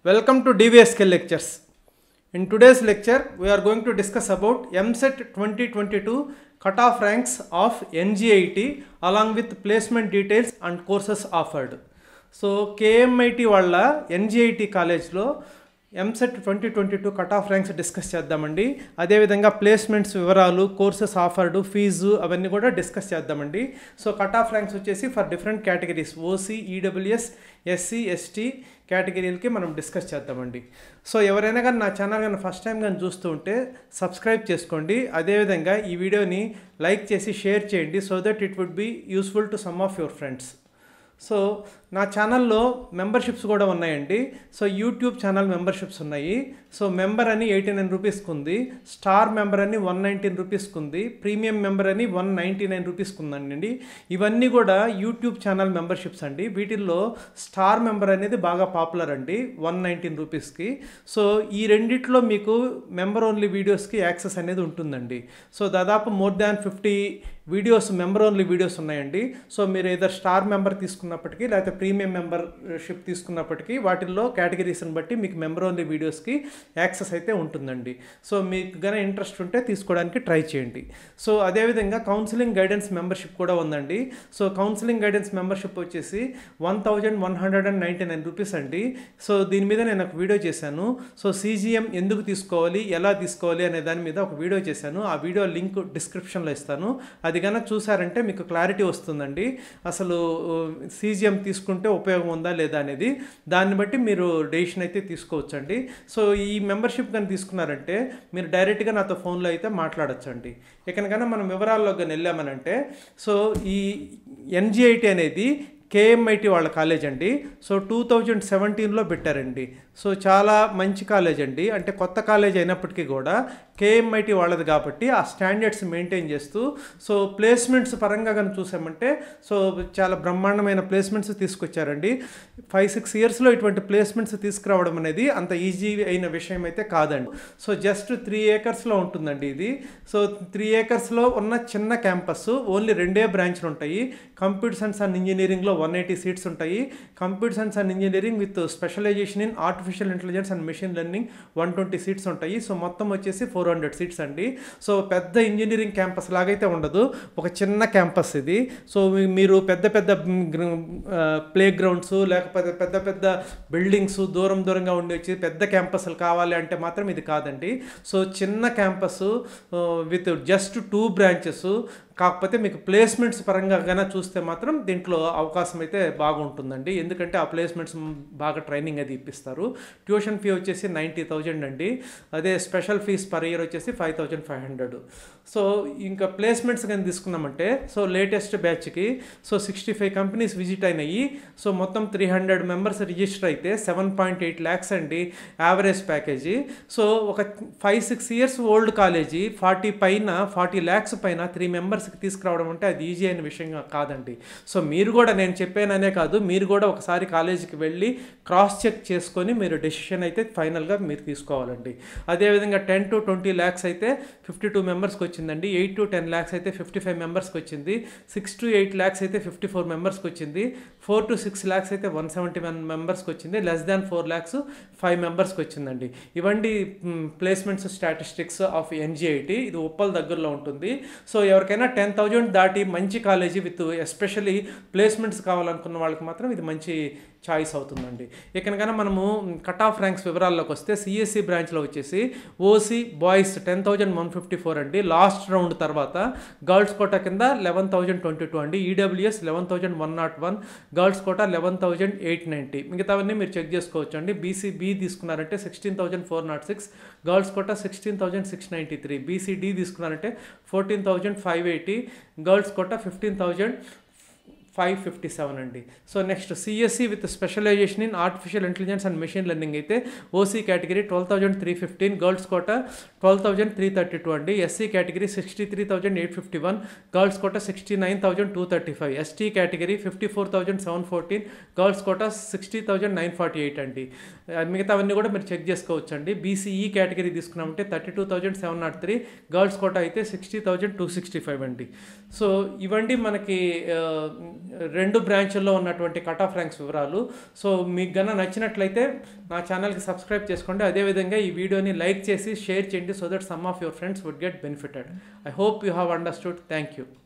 Welcome to DVSK lectures. In today's lecture, we are going to discuss about MSET 2022 cutoff ranks of NGIT along with placement details and courses offered. So KMIT వాళ్ళ NGIT కాలేజ్లో EAMCET twenty twenty two cut off ranks discuss చేద్దామండి అదేవిధంగా placements వివరాలు courses offered fee అవన్నీ కూడా discuss చేద్దామండి so cut off ranks వచ్చేసి for different categories OC EWS SC ST కేటగిరీలకి మనం డిస్కస్ చేద్దామండి సో ఎవరైనా కానీ నా ఛానల్ కానీ ఫస్ట్ టైం కానీ చూస్తూ ఉంటే సబ్స్క్రైబ్ చేసుకోండి అదేవిధంగా ఈ వీడియోని లైక్ చేసి షేర్ చేయండి so that it would be useful to some of your friends so నా ఛానల్లో మెంబర్షిప్స్ కూడా ఉన్నాయండి సో యూట్యూబ్ ఛానల్ మెంబర్షిప్స్ ఉన్నాయి సో మెంబర్ అని ఎయిటీ నైన్ రూపీస్కి ఉంది స్టార్ మెంబర్ అని వన్ నైంటీన్ రూపీస్కి ఉంది ప్రీమియం మెంబర్ అని వన్ నైంటీ నైన్ రూపీస్కి ఉందండి ఇవన్నీ కూడా యూట్యూబ్ ఛానల్ మెంబర్షిప్స్ అండి వీటిల్లో స్టార్ మెంబర్ అనేది బాగా పాపులర్ అండి వన్ నైంటీన్ రూపీస్కి సో ఈ రెండిట్లో మీకు మెంబర్ ఓన్లీ వీడియోస్కి యాక్సెస్ అనేది ఉంటుందండి సో దాదాపు more than fifty videos member only videos ఉన్నాయండి సో మీరు ఏదో స్టార్ మెంబర్ తీసుకున్నప్పటికీ లేకపోతే ప్రీమియం మెంబర్షిప్ తీసుకున్నప్పటికీ వాటిల్లో కేటగిరీస్ని బట్టి మీకు మెంబర్ ఓన్లీ వీడియోస్కి యాక్సెస్ అయితే ఉంటుందండి సో మీకు గన ఇంట్రెస్ట్ ఉంటే తీసుకోవడానికి ట్రై చేయండి సో అదేవిధంగా కౌన్సిలింగ్ గైడెన్స్ మెంబర్షిప్ కూడా ఉందండి సో కౌన్సిలింగ్ గైడెన్స్ మెంబర్షిప్ వచ్చేసి one thousand one hundred and ninety nine rupees అండి సో దీని మీద నేను ఒక వీడియో చేశాను సో సీజీఎం ఎందుకు తీసుకోవాలి ఎలా తీసుకోవాలి అనే దాని మీద ఒక వీడియో చేశాను ఆ వీడియో లింక్ డిస్క్రిప్షన్లో ఇస్తాను అది కనుక చూసారంటే మీకు క్లారిటీ వస్తుందండి అసలు సీజీఎం తీసుకుంటే ఉపయోగం ఉందా లేదా అనేది దాన్ని బట్టి మీరు డెసిషన్ అయితే తీసుకోవచ్చండి సో ఈ మెంబర్షిప్ కానీ తీసుకున్నారంటే మీరు డైరెక్ట్గా నాతో ఫోన్లో అయితే మాట్లాడచ్చండి ఇకనకన్నా మనం వివరాల్లోకి కానీ వెళ్ళామనంటే సో ఈ ఎన్జిఐటి అనేది కేఎంఐటి వాళ్ళ కాలేజ్ అండి సో టూ థౌజండ్ సెవెంటీన్లో పెట్టారండి సో చాలా మంచి కాలేజ్ అండి అంటే కొత్త కాలేజ్ అయినప్పటికీ కూడా కేఎంఐటి వాళ్ళది కాబట్టి ఆ స్టాండర్డ్స్ మెయింటైన్ చేస్తూ సో ప్లేస్మెంట్స్ పరంగా కానీ చూసామంటే సో చాలా బ్రహ్మాండమైన ప్లేస్మెంట్స్ తీసుకొచ్చారండి ఫైవ్ సిక్స్ ఇయర్స్లో ఇటువంటి ప్లేస్మెంట్స్ తీసుకురావడం అనేది అంత ఈజీ అయిన విషయం అయితే కాదండి సో జస్ట్ త్రీ ఏకర్స్లో ఉంటుందండి ఇది సో త్రీ ఏకర్స్లో ఉన్న చిన్న క్యాంపస్ ఓన్లీ రెండే బ్రాంచ్లు ఉంటాయి కంప్యూటర్ సైన్స్ అండ్ ఇంజనీరింగ్లో వన్ ఎయిటీ సీట్స్ ఉంటాయి computer science and engineering with specialisation in artificial intelligence and machine learning one twenty seats ఉంటాయి సో మొత్తం వచ్చేసి ఫోర్ హండ్రెడ్ సీట్స్ అండి సో పెద్ద ఇంజనీరింగ్ క్యాంపస్ లాగైతే ఉండదు ఒక చిన్న క్యాంపస్ ఇది సో మీరు పెద్ద పెద్ద ప్లే గ్రౌండ్స్ లేకపోతే పెద్ద పెద్ద బిల్డింగ్స్ దూరం దూరంగా ఉండి వచ్చి పెద్ద క్యాంపస్లు కావాలి అంటే మాత్రం ఇది కాదండి సో చిన్న campus with just two branches కాకపోతే మీకు ప్లేస్మెంట్స్ పరంగా కనుక చూస్తే మాత్రం దీంట్లో అవకాశం అయితే బాగుంటుందండి ఎందుకంటే ఆ ప్లేస్మెంట్స్ బాగా ట్రైనింగ్ అది ఇప్పిస్తారు ట్యూషన్ ఫీ వచ్చేసి నైంటీ థౌజండ్ అండి అదే స్పెషల్ ఫీస్ పర్ ఇయర్ వచ్చేసి five thousand five hundred so ఇంకా ప్లేస్మెంట్స్ కానీ తీసుకున్నామంటే సో లేటెస్ట్ బ్యాచ్కి so sixty five companies visit అయినాయి సో మొత్తం త్రీ హండ్రెడ్ మెంబర్స్ రిజిస్టర్ అయితే సెవెన్ పాయింట్ ఎయిట్ ల్యాక్స్ అండి యావరేజ్ ప్యాకేజీ సో ఒక five six years old college forty పైన ఫార్టీ ల్యాక్స్ పైన త్రీ మెంబర్స్కి తీసుకురావడం అంటే అది ఈజీ అయిన విషయం కాదండి సో మీరు కూడా నేను చెప్పాననే కాదు మీరు కూడా ఒకసారి కాలేజీకి వెళ్ళి క్రాస్ చెక్ చేసుకొని మీరు డెసిషన్ అయితే ఫైనల్గా మీరు తీసుకోవాలండి అదేవిధంగా టెన్ టు ట్వంటీ ల్యాక్స్ అయితే ఫిఫ్టీ టూ మెంబర్స్కి వచ్చిందండి ఎయిట్ టు టెన్ ల్యాక్స్ అయితే ఫిఫ్టీ ఫైవ్ మెంబర్స్కి వచ్చింది సిక్స్ టు ఎయిట్ ల్యాక్స్ అయితే ఫిఫ్టీ ఫోర్ మెంబర్స్కి వచ్చింది ఫోర్ టు సిక్స్ ల్యాక్స్ అయితే వన్ సెవెంటీ వన్ మెంబర్స్కి వచ్చింది less than four lakhs five మెంబర్స్కి వచ్చిందండి ఇవండి ప్లేస్మెంట్స్ స్టాటిస్టిక్స్ ఆఫ్ ఎన్జిఐటి ఇది ఉప్పల్ దగ్గరలో ఉంటుంది సో ఎవరికైనా టెన్ థౌజండ్ దాటి మంచి కాలేజీ విత్ ఎస్పెషలీ ప్లేస్మెంట్స్ కావాలనుకున్న వాళ్ళకి మాత్రం ఇది మంచి చాయిస్ అవుతుందండి ఇకనకైనా మనము కట్ ఆఫ్ ర్యాంక్స్ వివరాల్లోకి వస్తే సిఎస్సి బ్రాంచ్లో వచ్చేసి OC boys ten thousand one fifty four అండి లాస్ట్ రౌండ్ తర్వాత గర్ల్స్ కోటా కింద లెవెన్ థౌజండ్ ట్వంటీ టూ అండి EWS eleven thousand one nought one girls quota eleven thousand eight ninety మిగతావన్నీ మీరు చెక్ చేసుకోవచ్చు అండి బీసీబీ తీసుకున్నారంటే sixteen thousand four nought six girls quota sixteen thousand six ninety three BCD తీసుకున్నారంటే fourteen thousand five eighty girls quota fifteen thousand five fifty seven అండి so next CSC with specialisation in artificial intelligence and machine learning అయితే OC category twelve thousand three fifteen girls quota twelve thousand three thirty two అండి SC category sixty three thousand eight fifty one girls quota sixty nine thousand two thirty five ST category fifty four thousand seven fourteen girls quota sixty thousand nine forty eight అండి మిగతావన్నీ కూడా మీరు check చేసుకోవచ్చు అండి BCE category తీసుకున్నామంటే thirty two thousand seven nought three girls quota అయితే sixty thousand two sixty five అండి so ఇవండి మనకి రెండు బ్రాంచుల్లో ఉన్నటువంటి కట్ ఆఫ్ ర్యాంక్స్ వివరాలు సో మీకు గన నచ్చినట్లయితే నా ఛానల్కి సబ్స్క్రైబ్ చేసుకోండి అదేవిధంగా ఈ వీడియోని లైక్ చేసి షేర్ చేయండి so that some of your friends would get benefited I hope you have understood thank you